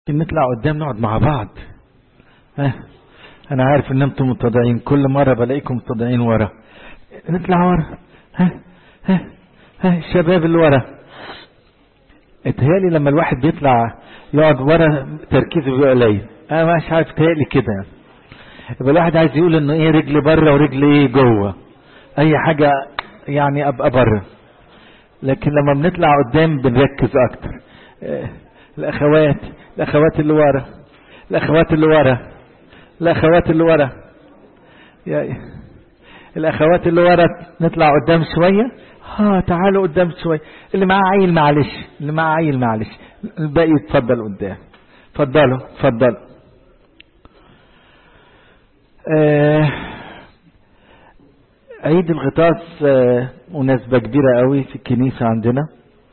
نطلع قدام نقعد مع بعض ها انا عارف ان انتم متضايقين كل مرة بلاقيكم متضايقين ورا نطلع ورا ها ها ها الشباب اللي ورا اتهيالي لما الواحد بيطلع يقعد ورا تركيزه بيبقى قليل انا مش عارف اتهيالي كده يعني يبقى الواحد عايز يقول انه ايه رجلي بره ورجلي ايه جوه اي حاجة يعني ابقى بره لكن لما بنطلع قدام بنركز اكتر اه الاخوات الاخوات اللي ورا الاخوات اللي ورا الاخوات اللي ورا يا الاخوات اللي ورا نطلع قدام شوية ها تعالوا قدام شوية اللي معاه عيل معلش اللي معاه عيل معلش الباقي يتفضل قدام اتفضلوا اتفضلوا آه عيد الغطاس آه مناسبة كبيرة قوي في الكنيسة عندنا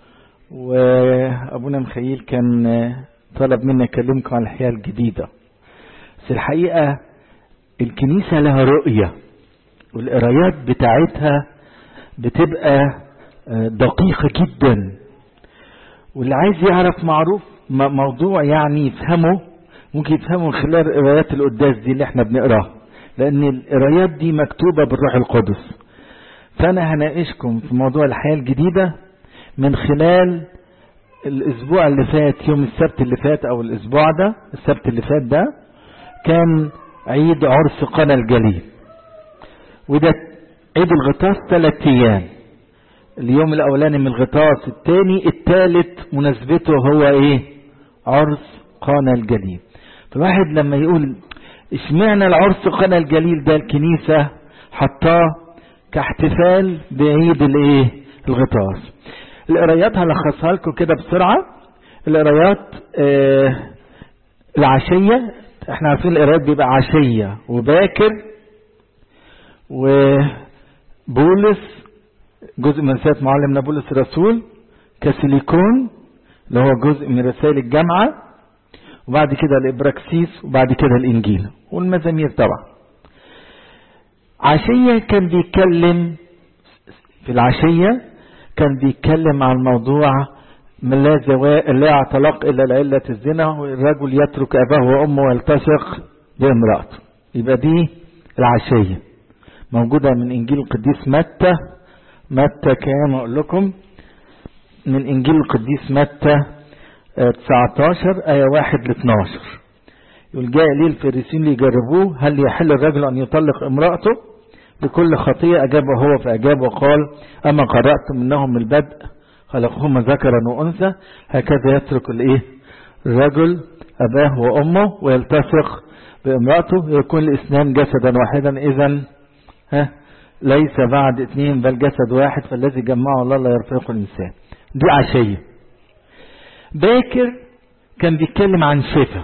وابونا مخيل كان آه طلب مني اكلمكم عن الحياة الجديدة بس الحقيقة الكنيسة لها رؤية والقرايات بتاعتها بتبقى دقيقة جدا واللي عايز يعرف معروف موضوع يعني يفهمه ممكن يفهمه من خلال قرايات القداس دي اللي احنا بنقراها لان القرايات دي مكتوبة بالروح القدس فانا هناقشكم في موضوع الحياة الجديدة من خلال الاسبوع اللي فات يوم السبت اللي فات او الاسبوع ده السبت اللي فات ده كان عيد عرس قنا الجليل وده عيد الغطاس ثلاث ايام اليوم الاولاني من الغطاس الثاني الثالث مناسبته هو ايه عرس قنا الجليل فالواحد لما يقول اشمعنى العرس قنا الجليل ده الكنيسة حطاه كاحتفال بعيد الايه الغطاس القرايات هلخصها لكم كده بسرعة القرايات آه العشية احنا عارفين القرايات بيبقى عشية وباكر وبولس جزء من رسالة معلمنا بولس الرسول كاسيليكون اللي هو جزء من رسائل الجامعة وبعد كده الإبراكسيس وبعد كده الإنجيل والمزامير طبعا عشية كان بيتكلم في العشية كان بيتكلم عن موضوع من لا زواء لا طلاق إلا لعلة الزنا والرجل يترك أباه وأمه ويلتصق بامرأته يبقى دي العشية موجودة من إنجيل القديس متى متى كام أقول لكم من إنجيل القديس متى 19 آية 1 ل 12 يقول جاء ليه الفريسين ليجربوه هل يحل الرجل أن يطلق امرأته بكل خطية أجابه هو فأجاب وقال أما قرأت منهم البدء خلقهما ذكرا وأنثى هكذا يترك الإيه الرجل أباه وأمه ويلتصق بامرأته يكون الاثنان جسدا واحدا إذا ها ليس بعد اثنين بل جسد واحد فالذي جمعه الله لا يرفقه الإنسان دي عشية باكر كان بيتكلم عن شفا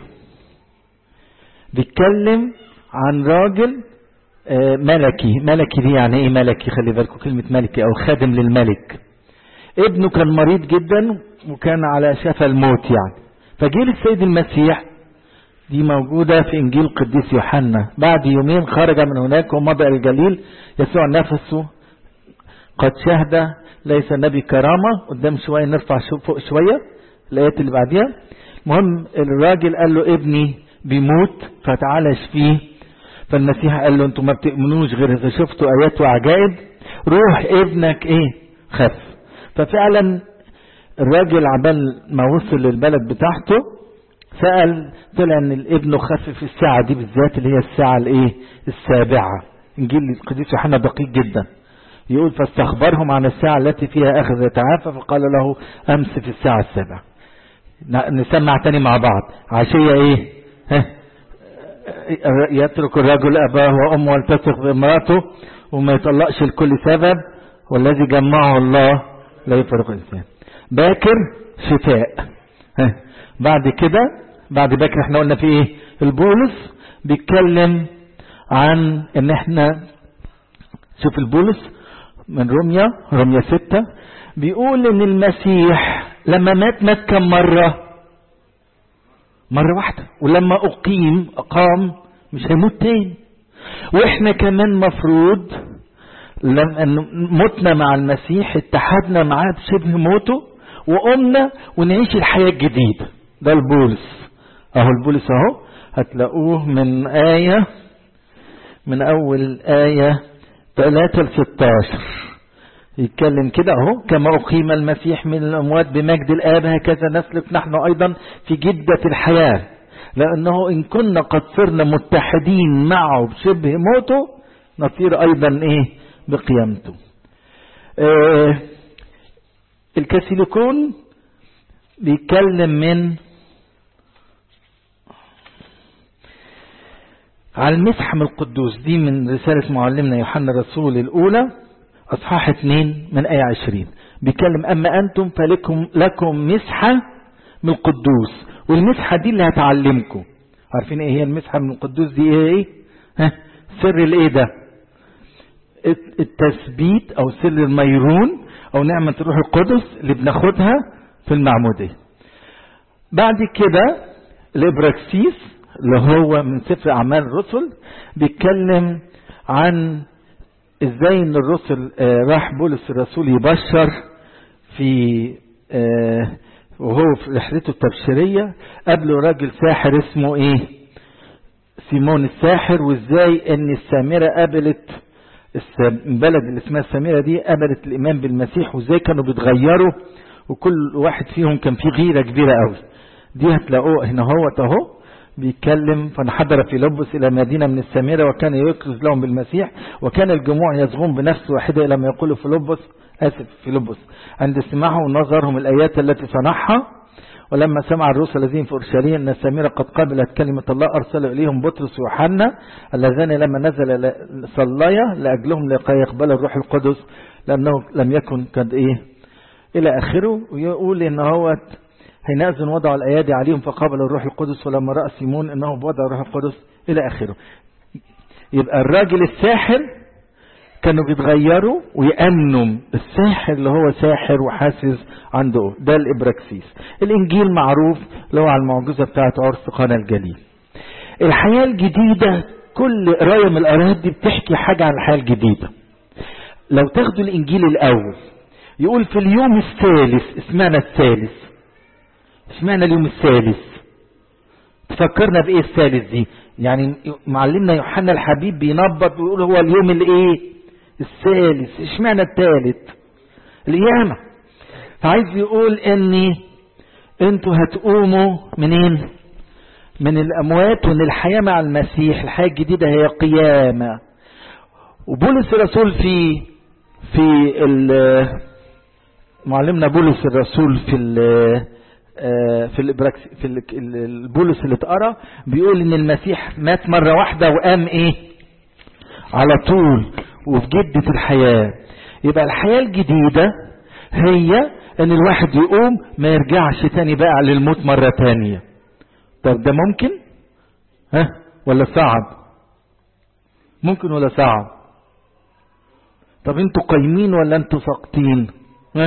بيتكلم عن راجل ملكي ملكي دي يعني ايه ملكي خلي بالكم كلمة ملكي او خادم للملك ابنه كان مريض جدا وكان على شفا الموت يعني فجه السيد المسيح دي موجودة في انجيل القديس يوحنا بعد يومين خرج من هناك ومضى الجليل يسوع نفسه قد شهد ليس النبي كرامة قدام شوية نرفع فوق شوية الآيات اللي بعديها المهم الراجل قال له ابني بيموت فتعالى اشفيه فالمسيح قال له انتوا ما بتؤمنوش غير اذا شفتوا ايات وعجائب روح ابنك ايه خف ففعلا الراجل عبال ما وصل للبلد بتاعته سأل طلع ان الابن خف في الساعة دي بالذات اللي هي الساعة الايه السابعة انجيل القديس يوحنا دقيق جدا يقول فاستخبرهم عن الساعة التي فيها اخذ يتعافى فقال له امس في الساعة السابعة نسمع تاني مع بعض عشية ايه ها يترك الرجل أباه وأمه والتصق بامرأته وما يطلقش لكل سبب والذي جمعه الله لا يفرق الإنسان باكر شفاء ها. بعد كده بعد باكر احنا قلنا في ايه البولس بيتكلم عن ان احنا شوف البولس من روميا روميا ستة بيقول ان المسيح لما مات مات كم مرة مرة واحدة ولما أقيم أقام مش هيموت تاني وإحنا كمان مفروض لما متنا مع المسيح اتحدنا معاه بشبه موته وقمنا ونعيش الحياة الجديدة ده البولس اهو البولس اهو هتلاقوه من آية من أول آية 3 ل 16 يتكلم كده اهو كما أقيم المسيح من الأموات بمجد الآب هكذا نسلك نحن أيضا في جدة الحياة لأنه إن كنا قد صرنا متحدين معه بشبه موته نصير أيضا إيه بقيامته آه الكاثوليكون بيتكلم من على المسحم القدوس دي من رسالة معلمنا يوحنا الرسول الأولى أصحاح 2 من آية 20 بيتكلم أما أنتم فلكم لكم مسحة من القدوس والمسحة دي اللي هتعلمكم عارفين ايه هي المسحة من القدوس دي ايه ايه ها سر الايه ده التثبيت او سر الميرون او نعمة الروح القدس اللي بناخدها في المعمودية بعد كده الابراكسيس اللي هو من سفر اعمال الرسل بيتكلم عن ازاي ان الرسل راح بولس الرسول يبشر في وهو في رحلته التبشيرية قابله راجل ساحر اسمه ايه سيمون الساحر وازاي ان السامرة قابلت البلد اللي اسمها السامرة دي قابلت الايمان بالمسيح وازاي كانوا بيتغيروا وكل واحد فيهم كان فيه غيرة كبيرة قوي دي هتلاقوه هنا هو اهو بيتكلم فانحدر في لبس إلى مدينة من السامرة وكان يكرز لهم بالمسيح وكان الجموع يصغون بنفس واحدة إلى ما يقول في لبس آسف في لبس عند استماعه ونظرهم الآيات التي صنعها ولما سمع الرسل الذين في أورشليم أن السامرة قد قبلت كلمة الله أرسل إليهم بطرس ويوحنا اللذان لما نزل صليا لأجلهم لقى يقبل الروح القدس لأنه لم يكن قد إيه إلى آخره ويقول إن هو حينئذ وضعوا الأيادي عليهم فقابل الروح القدس ولما رأى سيمون أنه بوضع الروح القدس إلى آخره يبقى الراجل الساحر كانوا بيتغيروا ويأمنوا الساحر اللي هو ساحر وحاسس عنده ده الإبراكسيس الإنجيل معروف اللي هو على المعجزة بتاعت عرس قانا الجليل الحياة الجديدة كل قراية من القرايات دي بتحكي حاجة عن الحياة الجديدة لو تاخدوا الإنجيل الأول يقول في اليوم الثالث اسمعنا الثالث اشمعنى اليوم الثالث تفكرنا بايه الثالث دي يعني معلمنا يوحنا الحبيب بينبط ويقول هو اليوم الايه الثالث اشمعنى الثالث القيامة فعايز يقول ان انتوا هتقوموا منين من الاموات وان الحياة مع المسيح الحياة الجديدة هي قيامة وبولس الرسول في في معلمنا بولس الرسول في في الابراكس في البولس اللي اتقرا بيقول ان المسيح مات مره واحده وقام ايه على طول وفي جده الحياه يبقى الحياه الجديده هي ان الواحد يقوم ما يرجعش تاني بقى للموت مره تانية طب ده ممكن ها ولا صعب ممكن ولا صعب طب انتوا قايمين ولا انتوا ساقطين ها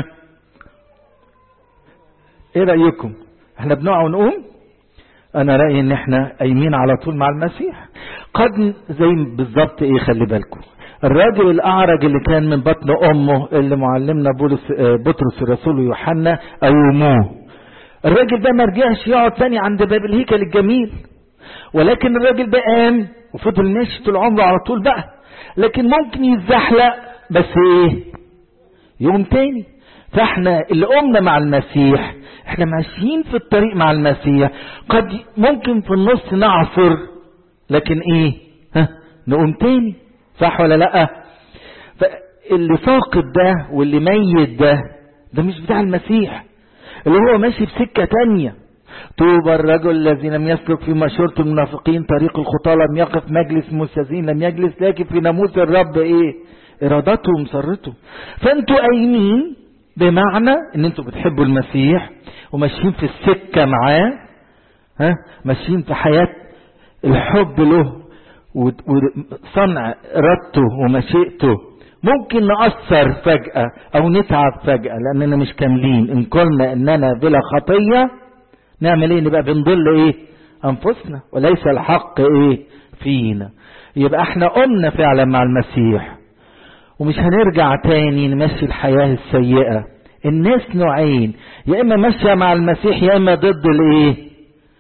ايه رأيكم احنا بنقع ونقوم انا رأيي ان احنا قايمين على طول مع المسيح قد زي بالظبط ايه خلي بالكم الراجل الاعرج اللي كان من بطن امه اللي معلمنا بولس بطرس الرسول ويوحنا قوموه الراجل ده ما رجعش يقعد تاني عند باب الهيكل الجميل ولكن الراجل ده قام وفضل ماشي طول عمره على طول بقى لكن ممكن يتزحلق بس ايه يوم تاني فاحنا اللي قمنا مع المسيح احنا ماشيين في الطريق مع المسيح قد ممكن في النص نعصر لكن ايه ها نقوم تاني صح ولا لا فاللي فاقد ده واللي ميت ده ده مش بتاع المسيح اللي هو ماشي بسكة تانية طوبى الرجل الذي لم يسلك في مشورة المنافقين طريق الخطاة لم يقف مجلس مستاذين لم يجلس لكن في ناموس الرب ايه ارادته ومسرته فانتوا قايمين بمعنى ان انتوا بتحبوا المسيح وماشيين في السكة معاه ها ماشيين في حياة الحب له وصنع ارادته ومشيئته ممكن نأثر فجأة او نتعب فجأة لاننا مش كاملين ان قلنا اننا بلا خطية نعمل ايه نبقى بنضل ايه انفسنا وليس الحق ايه فينا يبقى احنا قمنا فعلا مع المسيح ومش هنرجع تاني نمشي الحياة السيئة الناس نوعين يا اما ماشية مع المسيح يا اما ضد الايه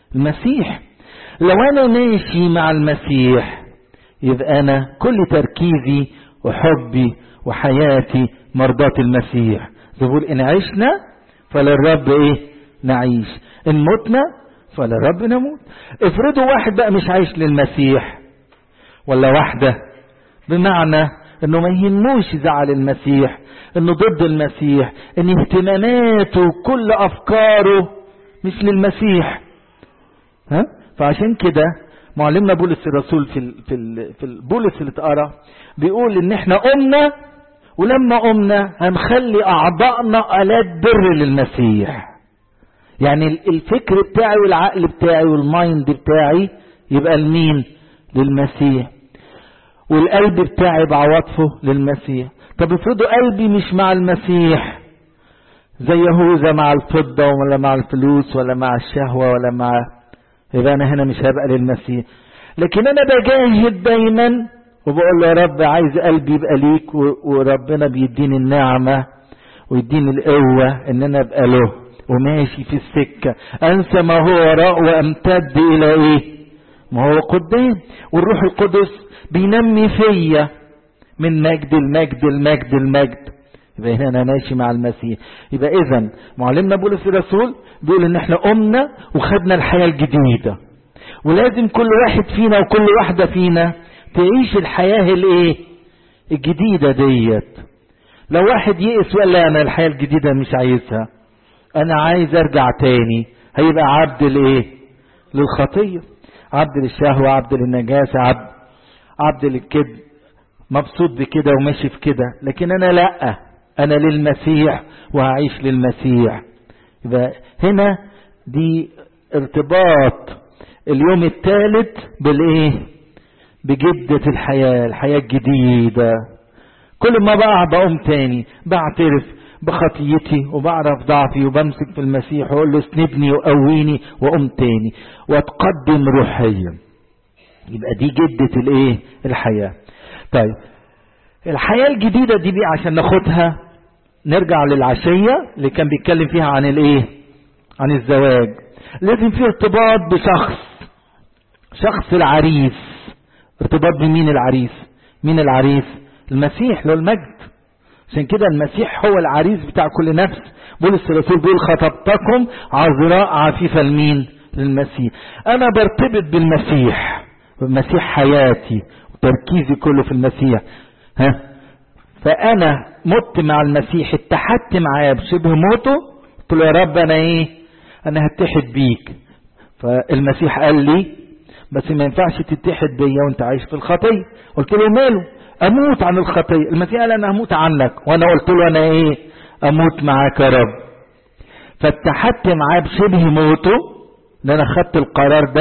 المسيح لو انا ماشي مع المسيح يبقى انا كل تركيزي وحبي وحياتي مرضاة المسيح بيقول ان عشنا فللرب ايه نعيش ان متنا فللرب نموت افرضوا واحد بقى مش عايش للمسيح ولا واحدة بمعنى انه ما يهموش زعل المسيح انه ضد المسيح ان اهتماماته كل افكاره مش للمسيح ها فعشان كده معلمنا بولس الرسول في ال في ال في ال بولس اللي اتقرا بيقول ان احنا قمنا ولما قمنا هنخلي اعضائنا الات بر للمسيح يعني الفكر بتاعي والعقل بتاعي والمايند بتاعي يبقى لمين للمسيح والقلب بتاعي بعواطفه للمسيح طب افرضوا قلبي مش مع المسيح زي يهوذا مع الفضة ولا مع الفلوس ولا مع الشهوة ولا مع يبقى انا هنا مش هبقى للمسيح لكن انا بجاهد دايما وبقول له يا رب عايز قلبي يبقى ليك وربنا بيديني النعمة ويديني القوة ان انا ابقى له وماشي في السكة انسى ما هو وراء وامتد الى ايه ما هو قدام والروح القدس بينمي فيا من مجد المجد المجد المجد يبقى هنا انا ماشي مع المسيح يبقى اذا معلمنا بولس الرسول بيقول ان احنا قمنا وخدنا الحياة الجديدة ولازم كل واحد فينا وكل واحدة فينا تعيش الحياة الايه الجديدة ديت لو واحد يئس وقال لا انا الحياة الجديدة مش عايزها انا عايز ارجع تاني هيبقى عبد لايه للخطية عبد للشهوة عبد للنجاسة عبد عبد للكذب مبسوط بكده وماشي في كده لكن انا لا انا للمسيح وهعيش للمسيح يبقى هنا دي ارتباط اليوم الثالث بالايه بجدة الحياة الحياة الجديدة كل ما بقع بقوم تاني بعترف بخطيتي وبعرف ضعفي وبمسك في المسيح واقول له اسندني وقويني واقوم تاني واتقدم روحيا يبقى دي جدة الايه الحياة طيب الحياة الجديدة دي بقى عشان ناخدها نرجع للعشية اللي كان بيتكلم فيها عن الايه عن الزواج لازم في ارتباط بشخص شخص العريس ارتباط بمين العريس مين العريس المسيح له المجد عشان كده المسيح هو العريس بتاع كل نفس بولس الرسول بيقول خطبتكم عذراء عفيفة لمين للمسيح انا برتبط بالمسيح المسيح حياتي وتركيزي كله في المسيح ها فانا مت مع المسيح اتحدت معاه بشبه موته قلت له يا رب انا ايه انا هتحد بيك فالمسيح قال لي بس ما ينفعش تتحد بيا وانت عايش في الخطيه قلت له ماله اموت عن الخطيه المسيح قال انا هموت عنك وانا قلت له انا ايه اموت معاك يا رب فاتحدت معاه بشبه موته ان انا خدت القرار ده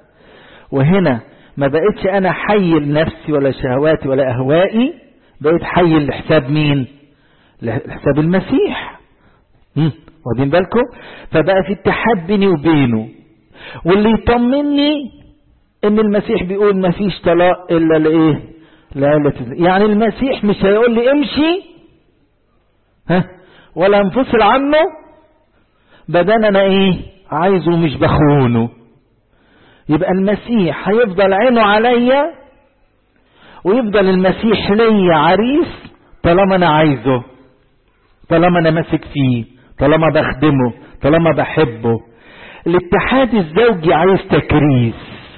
وهنا ما بقتش انا حي لنفسي ولا شهواتي ولا اهوائي بقيت حي لحساب مين لحساب المسيح واخدين بالكم فبقى في اتحاد بيني وبينه واللي يطمني ان المسيح بيقول ما فيش طلاق الا لايه لا يعني المسيح مش هيقول لي امشي ها ولا انفصل عنه بدل انا ايه عايزه مش بخونه يبقى المسيح هيفضل عينه عليا ويفضل المسيح ليا عريس طالما انا عايزه طالما انا ماسك فيه طالما بخدمه طالما بحبه الاتحاد الزوجي عايز تكريس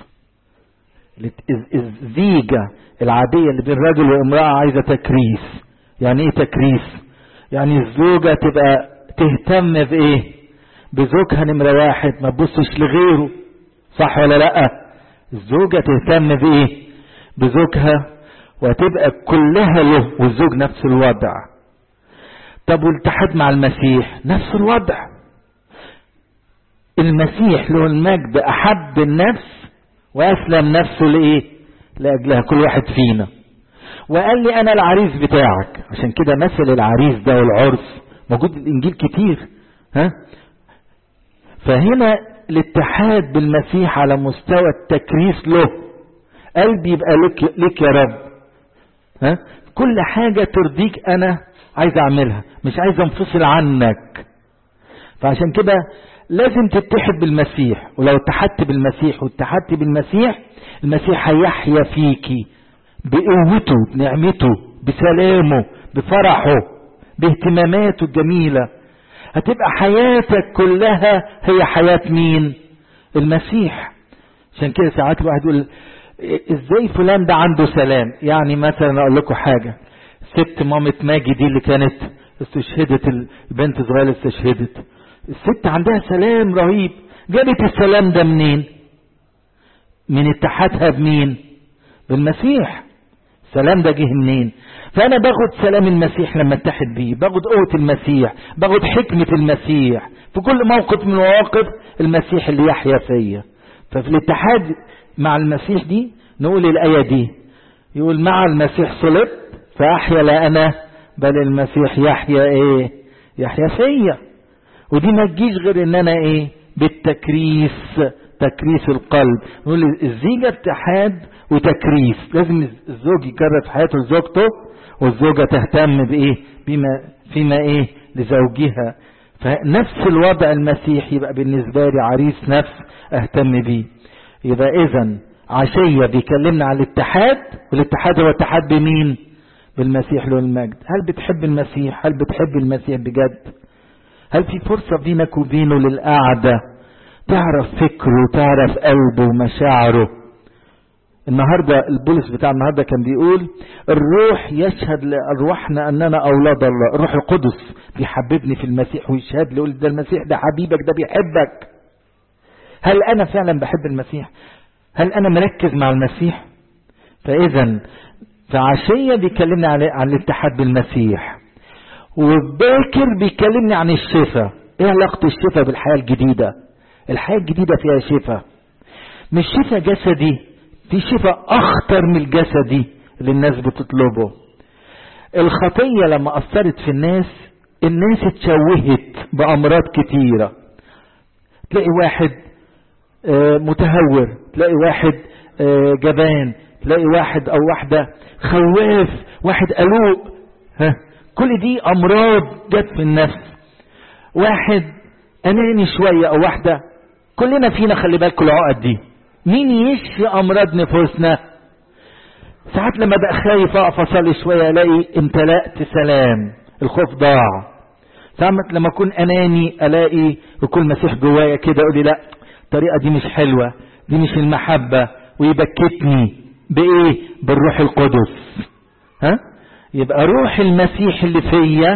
الزيجة العادية اللي بين راجل وامرأة عايزة تكريس يعني ايه تكريس يعني الزوجة تبقى تهتم بايه بزوجها نمرة واحد ما تبصش لغيره صح ولا لا الزوجة تهتم بايه بزوجها وتبقى كلها له والزوج نفس الوضع طب والاتحاد مع المسيح نفس الوضع المسيح له المجد احب النفس واسلم نفسه لايه لاجلها كل واحد فينا وقال لي انا العريس بتاعك عشان كده مثل العريس ده والعرس موجود في الانجيل كتير ها فهنا الاتحاد بالمسيح على مستوى التكريس له قلبي يبقى لك, لك يا رب ها كل حاجة ترضيك انا عايز اعملها مش عايز انفصل عنك فعشان كده لازم تتحد بالمسيح ولو اتحدت بالمسيح واتحدت بالمسيح المسيح هيحيا فيكي بقوته بنعمته بسلامه بفرحه باهتماماته الجميلة هتبقى حياتك كلها هي حياة مين المسيح عشان كده ساعات الواحد يقول ازاي فلان ده عنده سلام يعني مثلا اقول لكم حاجة ست مامة ماجي دي اللي كانت استشهدت البنت الصغيرة اللي استشهدت الست عندها سلام رهيب جابت السلام ده منين من اتحادها بمين بالمسيح السلام ده جه منين فانا باخد سلام المسيح لما اتحد بيه باخد قوة المسيح باخد حكمة المسيح في كل موقف من المواقف المسيح اللي يحيا فيا ففي الاتحاد مع المسيح دي نقول الآية دي يقول مع المسيح صلب فأحيا لا أنا بل المسيح يحيا إيه يحيا فيا ودي ما تجيش غير ان انا ايه بالتكريس تكريس القلب نقول الزيجة اتحاد وتكريس لازم الزوج يكرس حياته لزوجته والزوجة تهتم بايه بما فيما ايه لزوجها فنفس الوضع المسيحي يبقى بالنسبة لي عريس نفس اهتم بيه يبقى اذا عشية بيكلمنا على الاتحاد والاتحاد هو اتحاد بمين بالمسيح له المجد هل بتحب المسيح هل بتحب المسيح بجد هل في فرصة بينك وبينه للقعدة تعرف فكره تعرف قلبه ومشاعره النهاردة البولس بتاع النهاردة كان بيقول الروح يشهد لأرواحنا أننا أولاد الله الروح القدس بيحببني في المسيح ويشهد لي يقول ده المسيح ده حبيبك ده بيحبك هل أنا فعلا بحب المسيح هل أنا مركز مع المسيح فإذا فعشية بيكلمنا عن الاتحاد بالمسيح وباكر بيكلمني عن الشفاء ايه علاقة الشفاء بالحياة الجديدة الحياة الجديدة فيها شفاء مش شفاء جسدي في شفاء اخطر من الجسدي اللي الناس بتطلبه الخطية لما اثرت في الناس الناس اتشوهت بامراض كتيرة تلاقي واحد متهور تلاقي واحد جبان تلاقي واحد او واحدة خواف واحد قلوق ها كل دي امراض جت في النفس واحد اناني شوية او واحدة كلنا فينا خلي بالكم العقد دي مين يشفي امراض نفوسنا ساعات لما بقى خايف اقف اصلي شوية الاقي امتلأت سلام الخوف ضاع ساعات لما اكون اناني الاقي وكل مسيح جوايا كده يقول لي لا الطريقة دي مش حلوة دي مش المحبة ويبكتني بايه بالروح القدس ها يبقى روح المسيح اللي فيا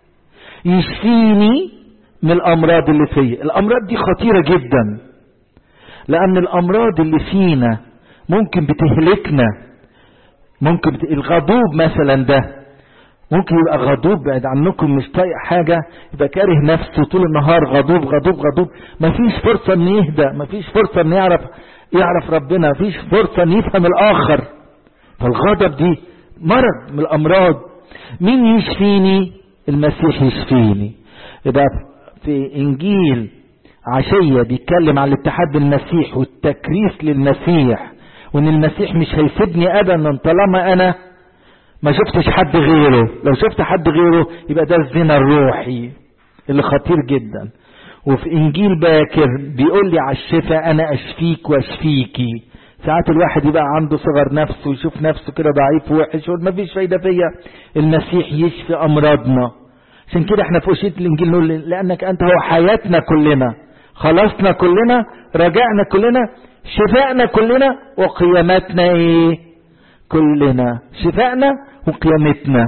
يشفيني من الامراض اللي فيا الامراض دي خطيرة جدا لان الامراض اللي فينا ممكن بتهلكنا ممكن بت... الغضوب مثلا ده ممكن يبقى غضوب بعد عنكم مش طايق حاجة يبقى كاره نفسه طول النهار غضوب غضوب غضوب مفيش فرصة ان يهدى مفيش فرصة ان يعرف يعرف ربنا مفيش فرصة ان يفهم الاخر فالغضب دي مرض من الامراض مين يشفيني المسيح يشفيني يبقى في انجيل عشية بيتكلم عن الاتحاد بالمسيح والتكريس للمسيح وان المسيح مش هيسيبني ابدا طالما انا ما شفتش حد غيره لو شفت حد غيره يبقى ده الزنا الروحي اللي خطير جدا وفي انجيل باكر بيقول لي على الشفاء انا اشفيك واشفيكي ساعات الواحد يبقى عنده صغر نفسه ويشوف نفسه كده ضعيف ووحش وما فيش فايده فيا المسيح يشفي امراضنا عشان كده احنا في وشية الانجيل نقول لانك انت هو حياتنا كلنا خلصنا كلنا رجعنا كلنا شفائنا كلنا وقيامتنا ايه كلنا شفائنا وقيامتنا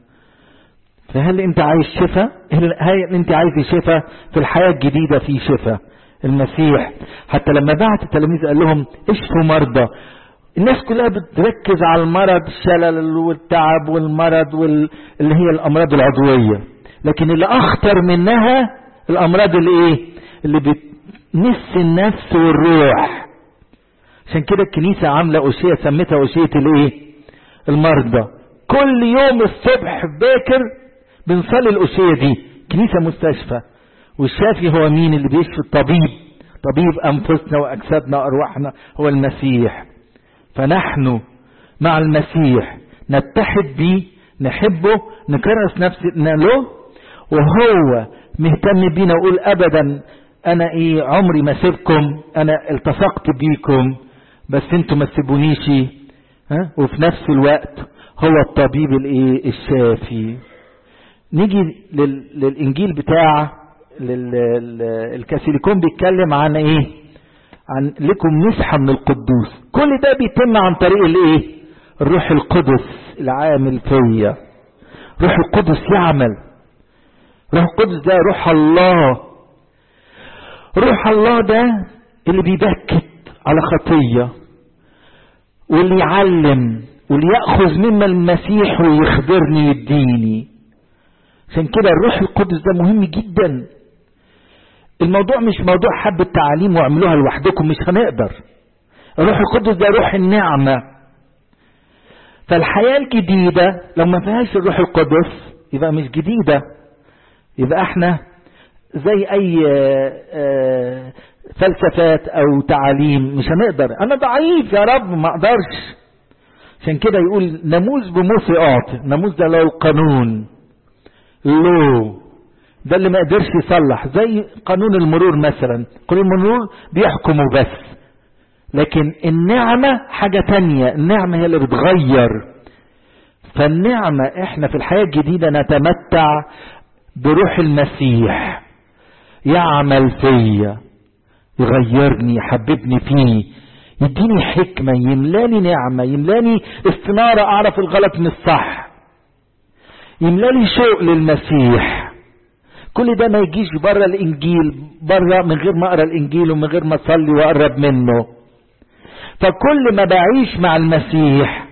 فهل انت عايز شفاء هل انت عايز شفاء في الحياة الجديدة في شفاء المسيح حتى لما بعت التلاميذ قال لهم اشفوا مرضى الناس كلها بتركز على المرض الشلل والتعب والمرض وال... اللي هي الامراض العضوية لكن اللي اخطر منها الامراض اللي ايه اللي بتنس النفس والروح عشان كده الكنيسة عاملة أشية سمتها أشية الايه المرضى كل يوم الصبح باكر بنصلي الأشية دي كنيسة مستشفى والشافي هو مين اللي بيشفي الطبيب طبيب أنفسنا وأجسادنا وأرواحنا هو المسيح فنحن مع المسيح نتحد بيه نحبه نكرس نفسنا له وهو مهتم بينا ويقول أبدا انا ايه عمري ما سيبكم انا التصقت بيكم بس انتوا ما تسيبونيش ها وفي نفس الوقت هو الطبيب الايه الشافي نيجي لل... للانجيل بتاع لل... الكاثوليكون بيتكلم عن ايه عن لكم مسحه من القدوس كل ده بيتم عن طريق الايه الروح القدس العامل فيا روح القدس يعمل روح القدس ده روح الله روح الله ده اللي بيبكت على خطيه واللي يعلم واللي ياخذ مما المسيح ويخبرني ويديني عشان كده الروح القدس ده مهم جدا الموضوع مش موضوع حب التعاليم واعملوها لوحدكم مش هنقدر الروح القدس ده روح النعمة فالحياة الجديدة لو ما فيهاش الروح القدس يبقى مش جديدة يبقى احنا زي اي فلسفات او تعاليم مش هنقدر انا ضعيف يا رب ما اقدرش عشان كده يقول ناموس بموسى اعطي ناموس ده له قانون له ده اللي ما قدرش يصلح زي قانون المرور مثلا قانون المرور بيحكموا بس لكن النعمة حاجة تانية النعمة هي اللي بتغير فالنعمة احنا في الحياة الجديدة نتمتع بروح المسيح يعمل فيا يغيرني يحببني فيه يديني حكمة يملاني نعمة يملاني استنارة اعرف الغلط من الصح يملاني شوق للمسيح كل ده ما يجيش بره الانجيل بره من غير ما اقرا الانجيل ومن غير ما اصلي واقرب منه فكل ما بعيش مع المسيح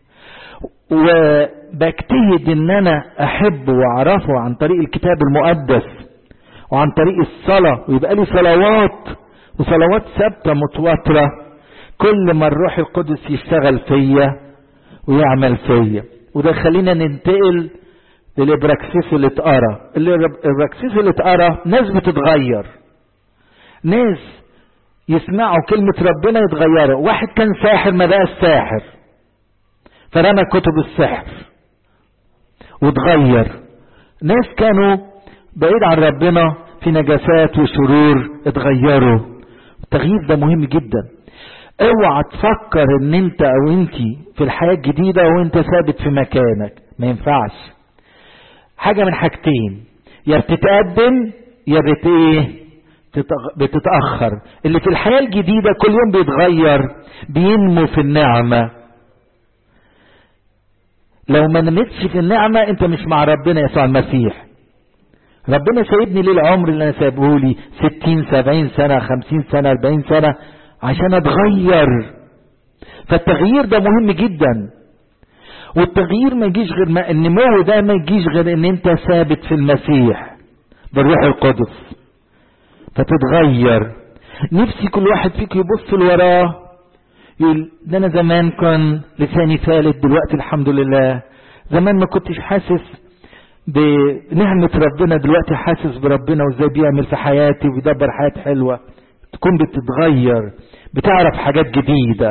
وبجتهد ان انا احبه واعرفه عن طريق الكتاب المقدس وعن طريق الصلاة ويبقى لي صلوات وصلوات ثابتة متواترة كل ما الروح القدس يشتغل فيا ويعمل فيا وده خلينا ننتقل للابراكسيس اللي اتقرا الابراكسيس اللي اتقرا ناس بتتغير ناس يسمعوا كلمة ربنا يتغيروا واحد كان ساحر ما بقى ساحر فرمى كتب السحر وتغير ناس كانوا بعيد عن ربنا في نجاسات وشرور اتغيروا التغيير ده مهم جدا اوعى تفكر ان انت او انت في الحياة الجديدة وانت ثابت في مكانك ما ينفعش حاجة من حاجتين يا بتتقدم يا بت ايه بتتأخر اللي في الحياة الجديدة كل يوم بيتغير بينمو في النعمة لو ما نمتش في النعمة انت مش مع ربنا يسوع المسيح ربنا سايبني ليه العمر اللي انا سايبه لي ستين سبعين سنة خمسين سنة اربعين سنة عشان اتغير فالتغيير ده مهم جدا والتغيير ما يجيش غير ما النمو ده ما يجيش غير ان انت ثابت في المسيح بالروح القدس فتتغير نفسي كل واحد فيك يبص لوراه يقول ده انا زمان كان لساني ثالث دلوقتي الحمد لله زمان ما كنتش حاسس بنعمة ربنا دلوقتي حاسس بربنا وازاي بيعمل في حياتي وبيدبر حياة حلوة تكون بتتغير بتعرف حاجات جديدة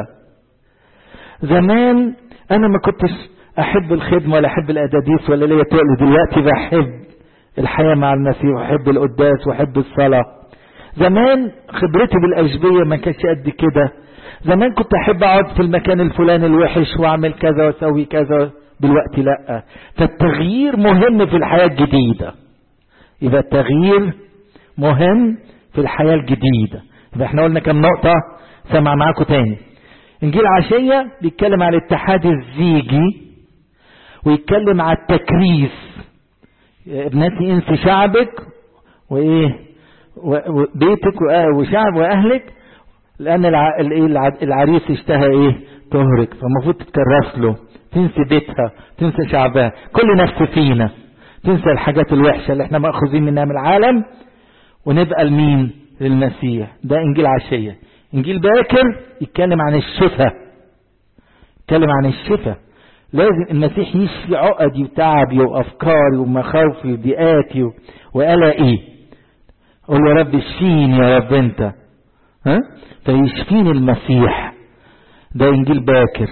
زمان انا ما كنتش احب الخدمة ولا احب الاداديس ولا ليا تقل دلوقتي بحب الحياة مع المسيح واحب القداس واحب الصلاة زمان خبرتي بالاشبية ما كانتش قد كده زمان كنت احب اقعد في المكان الفلاني الوحش واعمل كذا واسوي كذا دلوقتي لا فالتغيير مهم في الحياة الجديدة يبقى التغيير مهم في الحياة الجديدة يبقى احنا قلنا كم نقطة سمع معاكم تاني انجيل عشية بيتكلم على الاتحاد الزيجي ويتكلم على التكريس ابنتي انسي شعبك وايه وبيتك وشعب واهلك لان العريس اشتهى ايه تهرك فالمفروض تتكرس له تنسي بيتها تنسى شعبها كل نفس فينا تنسى الحاجات الوحشة اللي احنا مأخوذين منها من العالم ونبقى لمين للمسيح ده انجيل عشية انجيل باكر يتكلم عن الشفاء يتكلم عن الشفاء لازم المسيح يشفي عقدي وتعبي وافكاري ومخاوفي وضيقاتي وقلقي اقول يا رب اشفيني يا رب انت ها فيشفيني المسيح ده انجيل باكر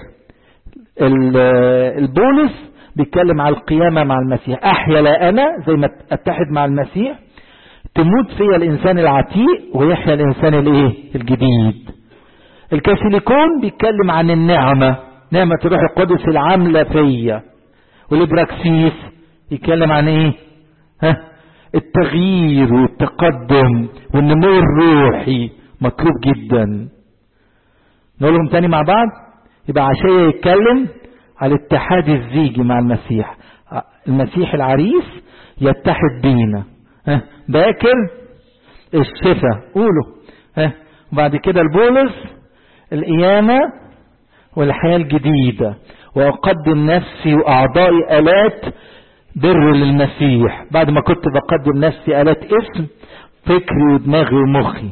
البولس بيتكلم على القيامة مع المسيح احيا لا انا زي ما اتحد مع المسيح تموت فيا الانسان العتيق ويحيا الانسان الايه الجديد الكاثوليكون بيتكلم عن النعمة نعمة الروح القدس العاملة فيا والابراكسيس يتكلم عن ايه ها التغيير والتقدم والنمو الروحي مطلوب جدا نقولهم تاني مع بعض يبقى عشية يتكلم على الاتحاد الزيجي مع المسيح المسيح العريس يتحد بينا ها باكر الشفاء قولوا ها وبعد كده البولس القيامة والحياة الجديدة وأقدم نفسي وأعضائي آلات بر للمسيح بعد ما كنت بقدم نفسي آلات اسم فكري ودماغي ومخي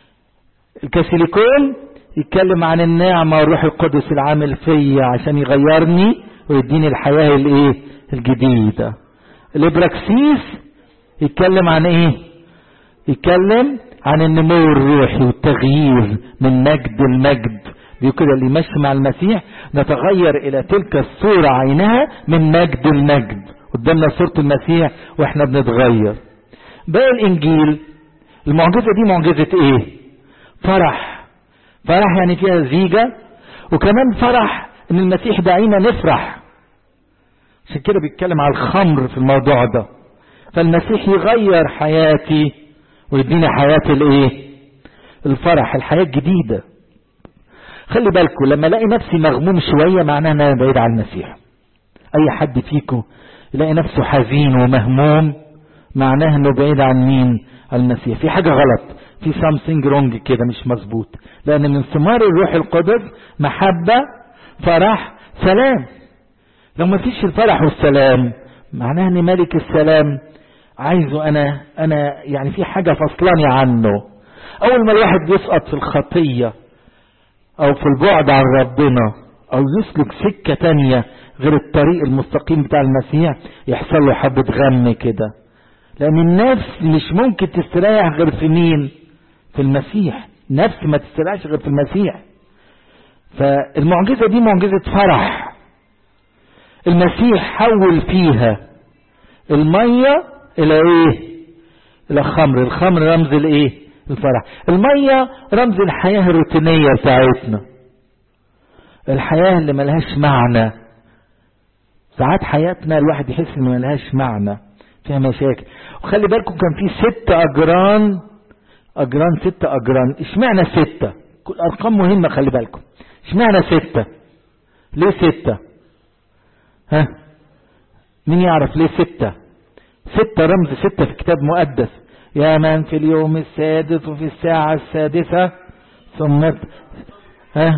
الكاثوليكون يتكلم عن النعمة والروح القدس العامل فيا عشان يغيرني ويديني الحياة الايه الجديدة الابراكسيس يتكلم عن ايه يتكلم عن النمو الروحي والتغيير من مجد لمجد دي كده اللي ماشي مع المسيح نتغير الى تلك الصورة عينها من مجد لمجد قدامنا صورة المسيح واحنا بنتغير باقي الانجيل المعجزة دي معجزة ايه فرح فرح يعني فيها زيجة وكمان فرح ان المسيح دعينا نفرح عشان كده بيتكلم على الخمر في الموضوع ده فالمسيح يغير حياتي ويديني حياة الايه الفرح الحياة الجديدة خلي بالكم لما الاقي نفسي مغموم شوية معناها ان انا بعيد عن المسيح اي حد فيكم يلاقي نفسه حزين ومهموم معناه انه بعيد عن مين عن المسيح في حاجة غلط في something wrong كده مش مظبوط لان من ثمار الروح القدس محبة فرح سلام لو ما فيش الفرح والسلام معناه ان ملك السلام عايزه انا انا يعني في حاجة فصلاني عنه اول ما الواحد يسقط في الخطية او في البعد عن ربنا او يسلك سكة تانية غير الطريق المستقيم بتاع المسيح يحصل له حبة غم كده لان النفس مش ممكن تستريح غير في مين في المسيح نفس ما تستريحش غير في المسيح فالمعجزة دي معجزة فرح المسيح حول فيها المية الى ايه الى خمر الخمر رمز الايه الفرح المية رمز الحياة الروتينية بتاعتنا الحياة اللي ملهاش معنى ساعات حياتنا الواحد يحس ان ملهاش معنى فيها مشاكل وخلي بالكم كان في ست اجران اجران ست اجران اشمعنى ستة كل ارقام مهمة خلي بالكم اشمعنى ستة ليه ستة ها مين يعرف ليه ستة ستة رمز ستة في كتاب مقدس يا من في اليوم السادس وفي الساعة السادسة ثم ها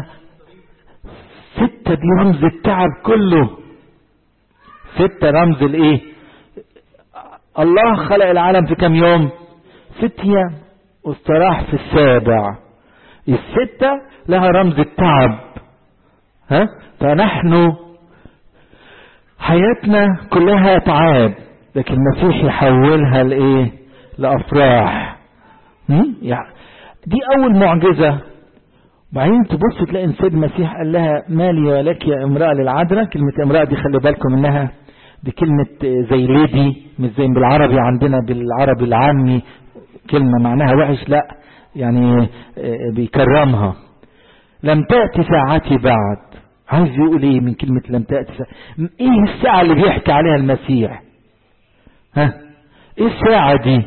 ستة دي رمز التعب كله ستة رمز الايه الله خلق العالم في كم يوم ست ايام واستراح في السابع الستة لها رمز التعب ها فنحن حياتنا كلها تعاب لكن المسيح يحولها لايه لافراح يعني دي اول معجزة بعدين تبص تلاقي السيد المسيح قال لها مالي ولك يا امرأة للعذراء كلمة امرأة دي خلي بالكم انها دي كلمة زي ليدي مش زي بالعربي عندنا بالعربي العامي كلمة معناها وحش لا يعني بيكرمها لم تأتي ساعتي بعد عايز يقول ايه من كلمة لم تأتي ساعة ايه الساعة اللي بيحكي عليها المسيح ها ايه الساعة دي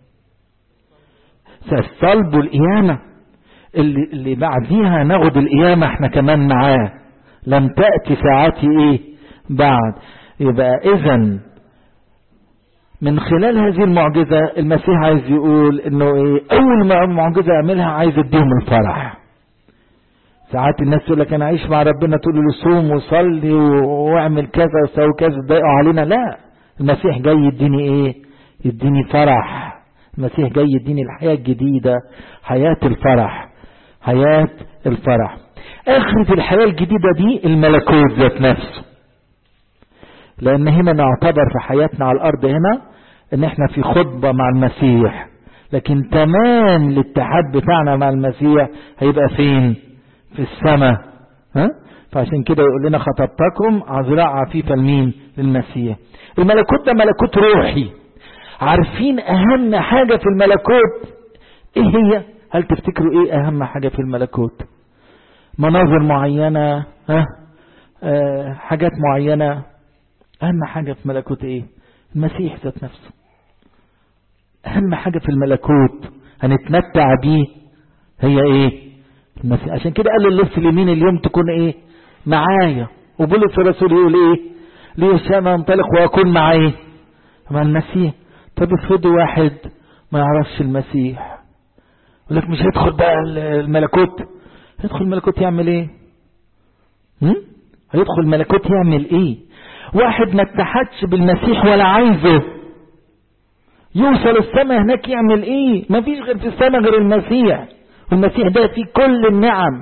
الصلب والقيامة اللي, اللي بعديها ناخد القيامة احنا كمان معاه لم تأتي ساعتي ايه بعد يبقى اذا من خلال هذه المعجزة المسيح عايز يقول انه ايه اول ما معجزة يعملها عايز يديهم الفرح ساعات الناس تقول لك انا عايش مع ربنا تقول له صوم وصلي واعمل كذا وسوي كذا تضايقوا علينا لا المسيح جاي يديني ايه يديني فرح المسيح جاي يديني الحياة الجديدة حياة الفرح حياة الفرح اخرة الحياة الجديدة دي الملكوت ذات نفسه لان هنا نعتبر في حياتنا على الارض هنا ان احنا في خطبة مع المسيح لكن تمام الاتحاد بتاعنا مع المسيح هيبقى فين في السماء ها فعشان كده يقول لنا خطبتكم عذراء عفيفة لمين للمسيح الملكوت ده ملكوت روحي عارفين اهم حاجة في الملكوت ايه هي هل تفتكروا ايه اهم حاجة في الملكوت مناظر معينة ها آه حاجات معينة اهم حاجة في الملكوت ايه المسيح ذات نفسه اهم حاجة في الملكوت هنتمتع بيه هي ايه المسيح عشان كده قال للص اليمين اليوم تكون ايه معايا وبولس الرسول يقول ايه ليه الشام انطلق واكون مع ايه مع المسيح طب افرضوا واحد ما يعرفش المسيح يقول لك مش هيدخل بقى الملكوت هيدخل الملكوت يعمل ايه هم؟ هيدخل الملكوت يعمل ايه واحد ما اتحدش بالمسيح ولا عايزه يوصل السماء هناك يعمل ايه ما فيش غير في السماء غير المسيح والمسيح ده فيه كل النعم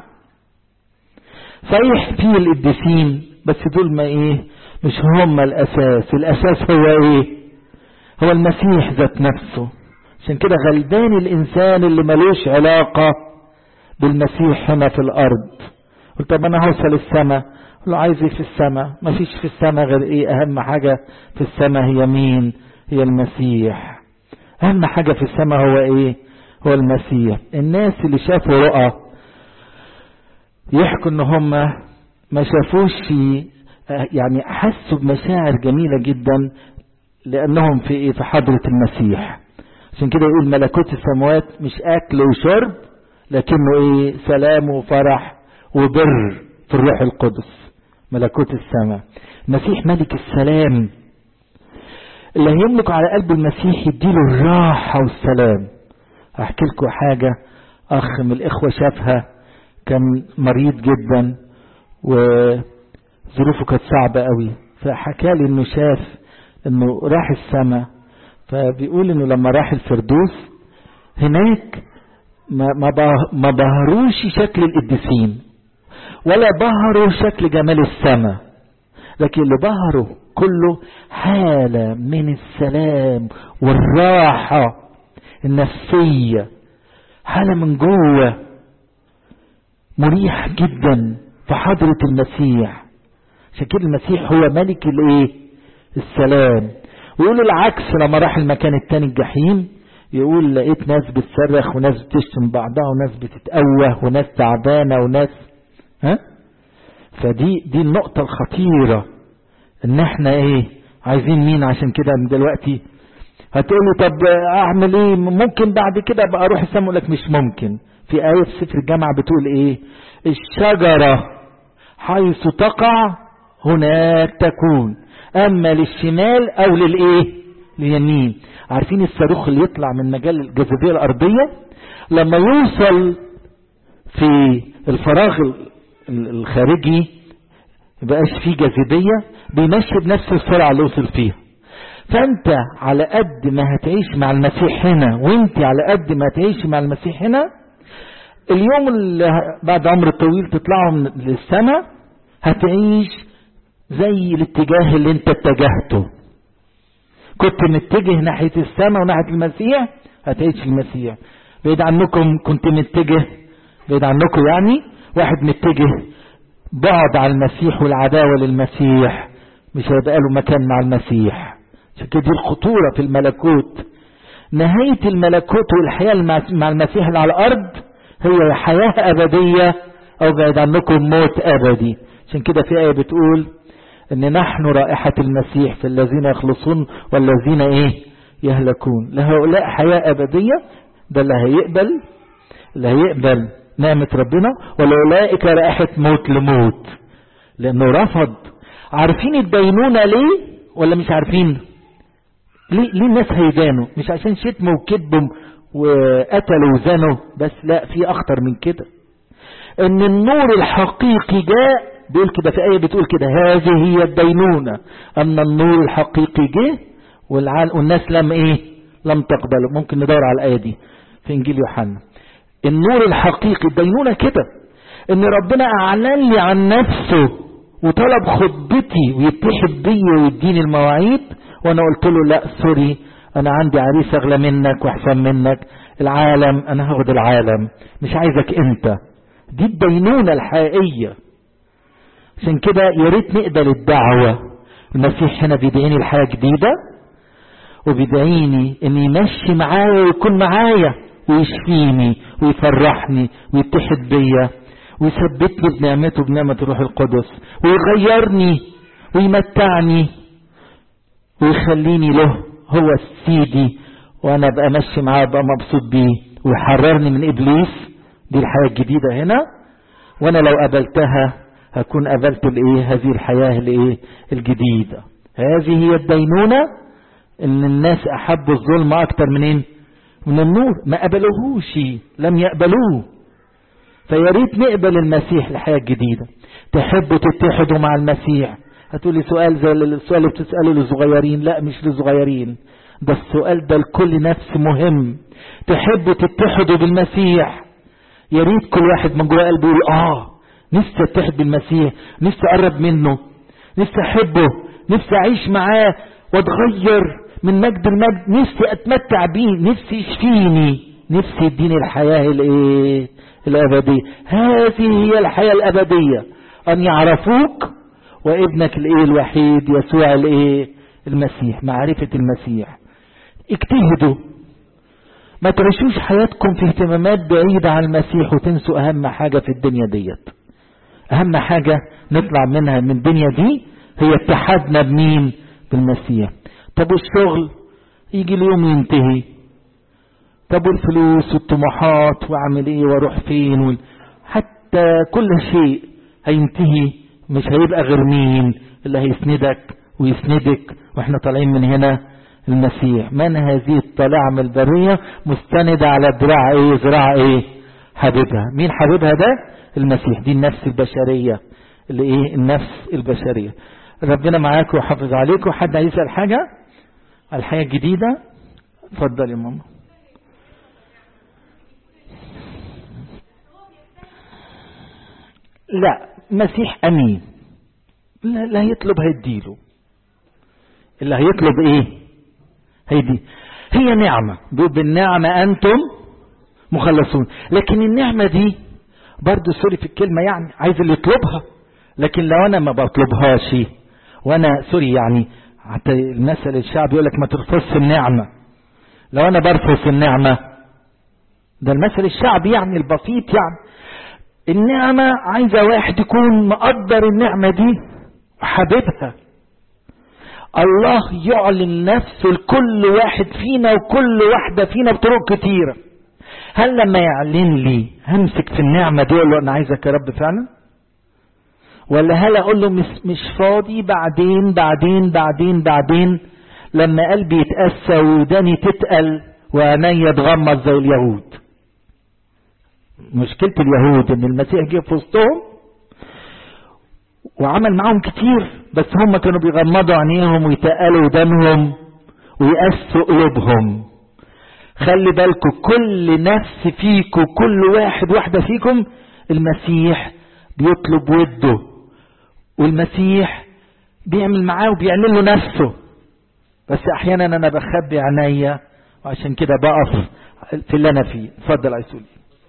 صحيح فيه القديسين بس دول ما ايه مش هم الاساس الاساس هو ايه هو المسيح ذات نفسه عشان كده غلبان الانسان اللي ملوش علاقة بالمسيح هنا في الارض قلت طب انا هوصل السماء له عايز ايه في السماء ما فيش في السماء غير ايه اهم حاجة في السماء هي مين هي المسيح اهم حاجة في السماء هو ايه هو المسيح الناس اللي شافوا رؤى يحكوا ان هم ما شافوش يعني حسوا بمشاعر جميلة جدا لانهم في ايه في حضرة المسيح عشان كده يقول ملكوت السماوات مش اكل وشرب لكنه ايه سلام وفرح وبر في الروح القدس ملكوت السماء المسيح ملك السلام اللي هيملك على قلب المسيح يديله الراحة والسلام احكي لكم حاجة اخ من الاخوة شافها كان مريض جدا وظروفه كانت صعبة قوي فحكى لي انه شاف انه راح السماء فبيقول انه لما راح الفردوس هناك ما ما بهروش شكل القديسين ولا بهروا شكل جمال السماء لكن اللي بهروا كله حالة من السلام والراحة النفسية حالة من جوه مريح جدا في حضرة المسيح عشان كده المسيح هو ملك الايه السلام ويقول العكس لما راح المكان التاني الجحيم يقول لقيت ناس بتصرخ وناس بتشتم بعضها وناس بتتقوه وناس تعبانة وناس ها فدي دي النقطة الخطيرة ان احنا ايه عايزين مين عشان كده من دلوقتي هتقولي طب اعمل ايه ممكن بعد كده ابقى اروح السما لك مش ممكن في آية في سفر الجامعة بتقول ايه الشجرة حيث تقع هناك تكون اما للشمال او للايه لليمين عارفين الصاروخ اللي يطلع من مجال الجاذبية الارضية لما يوصل في الفراغ الخارجي يبقاش فيه جاذبية بيمشي بنفس السرعة اللي وصل فيها فانت على قد ما هتعيش مع المسيح هنا وانت على قد ما هتعيش مع المسيح هنا اليوم اللي بعد عمر طويل تطلعوا للسماء هتعيش زي الاتجاه اللي انت اتجهته كنت متجه ناحية السماء وناحية المسيح هتعيش المسيح بعيد عنكم كنت متجه بعيد عنكم يعني واحد متجه بعد على المسيح والعداوة للمسيح مش هيبقى له مكان مع المسيح عشان كده دي الخطورة في الملكوت نهاية الملكوت والحياة مع المسيح اللي على الأرض هي حياة أبدية أو بعد عنكم موت أبدي عشان كده في آية بتقول ان نحن رائحة المسيح في الذين يخلصون والذين ايه يهلكون لهؤلاء حياة أبدية ده اللي هيقبل اللي هيقبل نعمة ربنا ولأولئك رائحة موت لموت لأنه رفض عارفين الدينونة ليه ولا مش عارفين ليه, ليه الناس هيدانوا مش عشان شتموا وكذبوا وقتلوا وزنوا بس لا في أخطر من كده ان النور الحقيقي جاء بيقول كده في آية بتقول كده هذه هي الدينونة أن النور الحقيقي جه والناس لم إيه لم تقبله ممكن ندور على الآية دي في إنجيل يوحنا النور الحقيقي الدينونة كده ان ربنا اعلن لي عن نفسه وطلب خطبتي ويتحد بي ويديني المواعيد وانا قلت له لا سوري انا عندي عريس اغلى منك واحسن منك العالم انا هاخد العالم مش عايزك انت دي الدينونة الحقيقية عشان كده يا ريت نقبل الدعوة المسيح هنا بيدعيني لحياة جديدة وبيدعيني ان يمشي معايا ويكون معايا ويشفيني ويفرحني ويتحد بيا ويثبتني بنعمته بنعمة الروح القدس ويغيرني ويمتعني ويخليني له هو سيدي وانا ابقى ماشي معاه ابقى مبسوط بيه ويحررني من ابليس دي الحياة الجديدة هنا وانا لو قبلتها هكون قبلت الايه هذه الحياة الايه الجديدة هذه هي الدينونة ان الناس احبوا الظلم اكتر منين من النور ما قبلوهوش لم يقبلوه فيا ريت نقبل المسيح الحياة الجديدة تحبوا تتحدوا مع المسيح هتقولي سؤال زي السؤال اللي بتسأله للصغيرين لا مش للصغيرين ده السؤال ده لكل نفس مهم تحبوا تتحدوا بالمسيح يا ريت كل واحد من جوه قلبه يقول اه نفسي اتحد بالمسيح نفسي اقرب منه نفسي احبه نفسي اعيش معاه واتغير من مجد المجد نفسي اتمتع بيه نفسي يشفيني نفسي يديني الحياة الايه الابدية هذه هي الحياة الابدية ان يعرفوك وابنك الايه الوحيد يسوع الايه المسيح معرفة المسيح اجتهدوا ما تعيشوش حياتكم في اهتمامات بعيدة عن المسيح وتنسوا اهم حاجة في الدنيا ديت اهم حاجة نطلع منها من الدنيا دي هي اتحادنا بمين بالمسيح طب والشغل يجي اليوم ينتهي طب والفلوس والطموحات واعمل ايه واروح فين وال... حتى كل شيء هينتهي مش هيبقى غير مين اللي هيسندك ويسندك واحنا طالعين من هنا المسيح من هذه الطالعة من البرية مستندة على دراع ايه ذراع ايه حبيبها مين حبيبها ده المسيح دي النفس البشرية اللي ايه النفس البشرية ربنا معاك وحافظ عليك وحد هيسأل حاجة على الحياة الجديدة اتفضل يا ماما لا مسيح امين لا, لا يطلب هيديله اللي هيطلب ايه هيدي هي نعمة بالنعمة انتم مخلصون لكن النعمة دي برضو سوري في الكلمة يعني عايز اللي يطلبها لكن لو انا ما بطلبهاش وانا سوري يعني حتى المثل الشعب يقول لك ما ترفضش النعمة لو انا برفض النعمة ده المثل الشعبي يعني البسيط يعني النعمة عايزة واحد يكون مقدر النعمة دي وحاببها الله يعلن نفسه لكل واحد فينا وكل واحدة فينا بطرق كتيرة هل لما يعلن لي همسك في النعمة دي اقول له انا عايزك يا رب فعلا ولا هل اقول له مش, مش فاضي بعدين بعدين بعدين بعدين لما قلبي يتأسى وداني تتقل وعينيا تغمض زي اليهود مشكلة اليهود ان المسيح جه في وسطهم وعمل معاهم كتير بس هم كانوا بيغمضوا عينيهم ويتقلوا ودانهم ويقسوا قلوبهم خلي بالكم كل نفس فيكم كل واحد واحدة فيكم المسيح بيطلب وده والمسيح بيعمل معاه وبيعلن له نفسه بس احيانا انا بخبي عينيا وعشان كده بقف في اللي انا فيه اتفضل عيسولي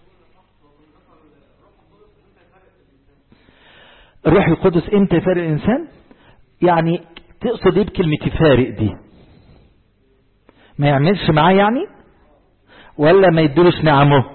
الروح القدس امتى يفارق الانسان يعني تقصد ايه بكلمة يفارق دي ما يعملش معاه يعني ولا ما يدلوش نعمه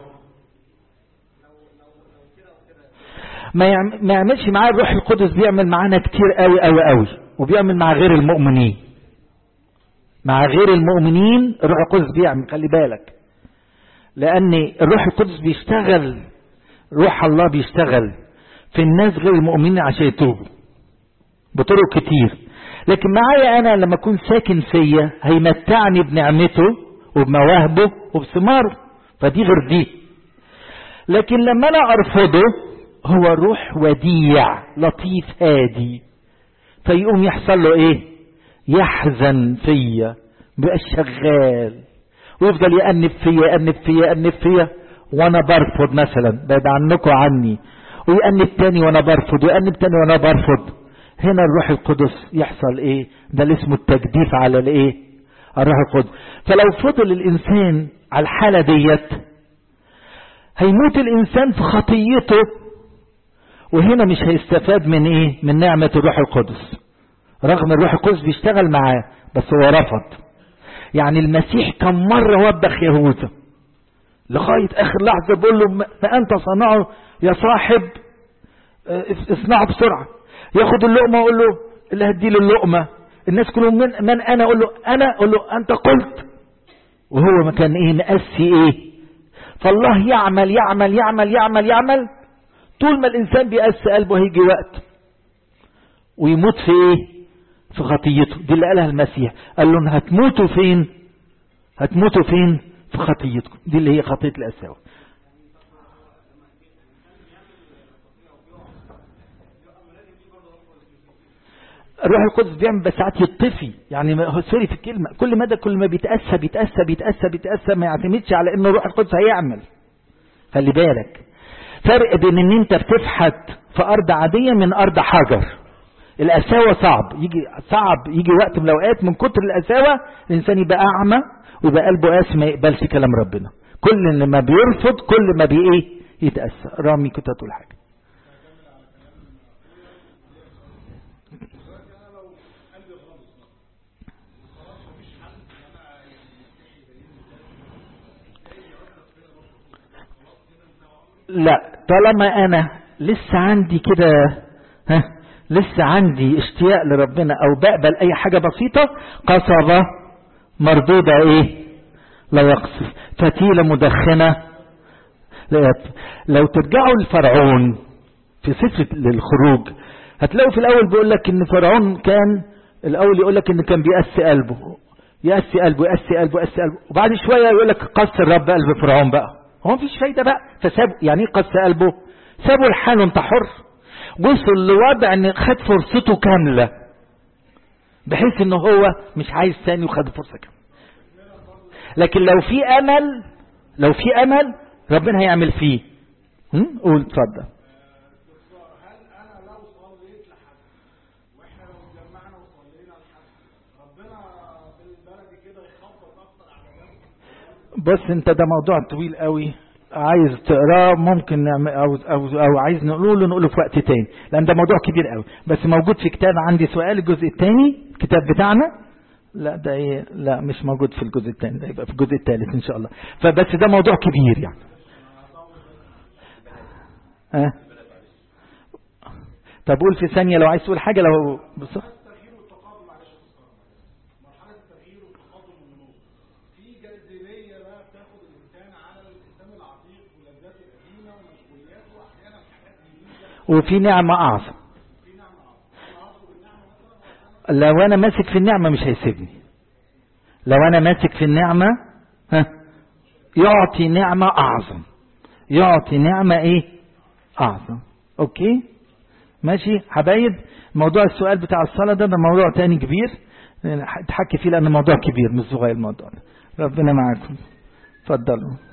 ما ما يعملش معاه الروح القدس بيعمل معانا كتير قوي قوي قوي وبيعمل مع غير المؤمنين مع غير المؤمنين الروح القدس بيعمل خلي بالك لان الروح القدس بيشتغل روح الله بيشتغل في الناس غير المؤمنين عشان يتوبوا بطرق كتير لكن معايا انا لما اكون ساكن فيا هيمتعني بنعمته وبمواهبه وبثماره فدي غير دي لكن لما انا ارفضه هو روح وديع لطيف هادي فيقوم يحصل له ايه يحزن فيا مبقاش شغال ويفضل يأنب فيا يأنب فيا يأنب فيا وانا برفض مثلا بعد عنكم عني ويأنب تاني وانا برفض ويأنب تاني وانا برفض هنا الروح القدس يحصل ايه ده اللي اسمه التجديف على الايه الروح القدس فلو فضل الانسان على الحالة ديت هيموت الانسان في خطيته وهنا مش هيستفاد من ايه من نعمة الروح القدس رغم الروح القدس بيشتغل معاه بس هو رفض يعني المسيح كم مرة وبخ يهوذا لغاية آخر لحظة بقول له ما أنت صنعه يا صاحب اصنعه بسرعة ياخد اللقمة أقول له اللي هدي له اللقمة الناس كلهم من, من أنا أقول له أنا أقول له أنت قلت وهو ما كان إيه مقسي إيه فالله يعمل يعمل يعمل يعمل يعمل طول ما الإنسان بيقسي قلبه هيجي وقت ويموت في إيه في خطيته دي اللي قالها المسيح قال لهم هتموتوا فين هتموتوا فين في خطيتكم دي اللي هي خطية الأساوة الروح القدس بيعمل بس ساعات يطفي يعني هو سوري في الكلمة كل مدى كل ما بيتأسى بيتأسى بيتأسى بيتأسى ما يعتمدش على ان الروح القدس هيعمل خلي بالك فرق بين ان انت بتفحت في ارض عادية من ارض حجر القساوة صعب يجي صعب يجي وقت من الاوقات من كتر القساوة الانسان يبقى اعمى ويبقى قلبه قاسي ما يقبلش كلام ربنا كل ما بيرفض كل ما بي ايه يتأسى رامي كنت هتقول حاجة لا طالما انا لسه عندي كده ها لسه عندي اشتياق لربنا او بقبل اي حاجة بسيطة قصبة مردودة ايه لا يقصف فتيلة مدخنة لا يطفئ لو ترجعوا لفرعون في سفر الخروج هتلاقوا في الاول بيقول لك ان فرعون كان الاول يقول لك ان كان بيقسي قلبه يقسي قلبه يقسي قلبه يقسي قلبه وبعد شوية يقول لك قص الرب قلب فرعون بقى هو مفيش فايدة بقى فساب يعني ايه قص قلبه سابه لحاله انت حر وصل لوضع ان خد فرصته كاملة بحيث ان هو مش عايز تاني وخد فرصة كاملة لكن لو في امل لو في امل ربنا هيعمل فيه هم؟ قول اتفضل بص انت ده موضوع طويل قوي عايز تقراه ممكن نعمل أو, أو, أو عايز نقوله نقوله في وقت تاني لأن ده موضوع كبير قوي بس موجود في كتاب عندي سؤال الجزء الثاني الكتاب بتاعنا لا ده ايه لا مش موجود في الجزء الثاني ده يبقى في الجزء الثالث ان شاء الله فبس ده موضوع كبير يعني ها أه؟ طب قول في ثانية لو عايز تقول حاجة لو بص وفي نعمة أعظم لو أنا ماسك في النعمة مش هيسيبني لو أنا ماسك في النعمة ها يعطي نعمة أعظم يعطي نعمة إيه أعظم أوكي ماشي حبايب موضوع السؤال بتاع الصلاة ده ده موضوع تاني كبير تحكي فيه لأن موضوع كبير مش صغير الموضوع ده ربنا معاكم اتفضلوا